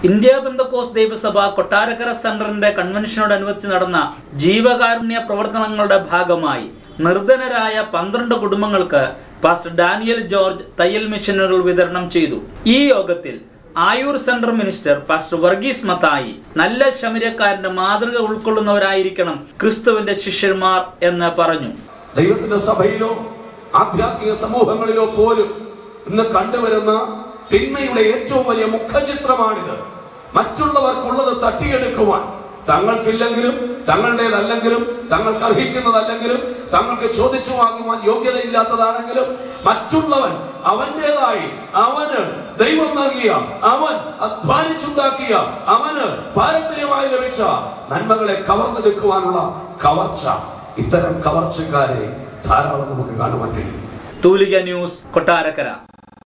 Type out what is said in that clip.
India ബന്ധക്കോസ് ദൈവസഭ കൊട്ടാരക്കര സെന്ററിന്റെ കൺവെൻഷനോടനുബന്ധിച്ച് നടന്ന ജീവകാരുണ്യ പ്രവർത്തനങ്ങളുടെ ഭാഗമായി നിർധനരായ പന്ത്രണ്ട് കുടുംബങ്ങൾക്ക് പാസ്റ്റർ ഡാനിയൽ ജോർജ് തയ്യൽ മെഷീനുകൾ വിതരണം ചെയ്തു ഈ യോഗത്തിൽ Ayoor centre minister pastor Varghese Mathai നല്ല ശമരക്കാരന്റെ മാതൃക ഉൾക്കൊള്ളുന്നവരായിരിക്കണം ക്രിസ്തുവിന്റെ ശിഷ്യന്മാർ എന്ന് പറഞ്ഞു ദൈവത്തിന്റെ സഭയിലോ ആധ്യാത്മിക സമൂഹങ്ങളിലോ പോലും ഇന്ന് കണ്ടുവരുന്ന തിന്മയുടെ ഏറ്റവും വലിയ മുഖചിത്രമാണിത് മറ്റുള്ളവർക്കുള്ളത് തട്ടിയെടുക്കുവാൻ തങ്ങൾക്കില്ലെങ്കിലും തങ്ങളുടേതല്ലെങ്കിലും തങ്ങൾക്ക് അർഹിക്കുന്നതല്ലെങ്കിലും തങ്ങൾക്ക് ചോദിച്ചു വാങ്ങുവാൻ യോഗ്യതയില്ലാത്തതാണെങ്കിലും മറ്റുള്ളവൻ അവന്റേതായി അവന് ദൈവം നൽകിയ അവൻ അധ്വാനിച്ചുണ്ടാക്കിയ അവന് പാരമ്പര്യമായി ലഭിച്ച നന്മകളെ കവർന്നെടുക്കുവാനുള്ള കവർച്ച ഇത്തരം കവർച്ചക്കാരെ ധാരാളം നമുക്ക് കാണുവാൻ കഴിയും തൂലിക ന്യൂസ് കൊട്ടാരക്കര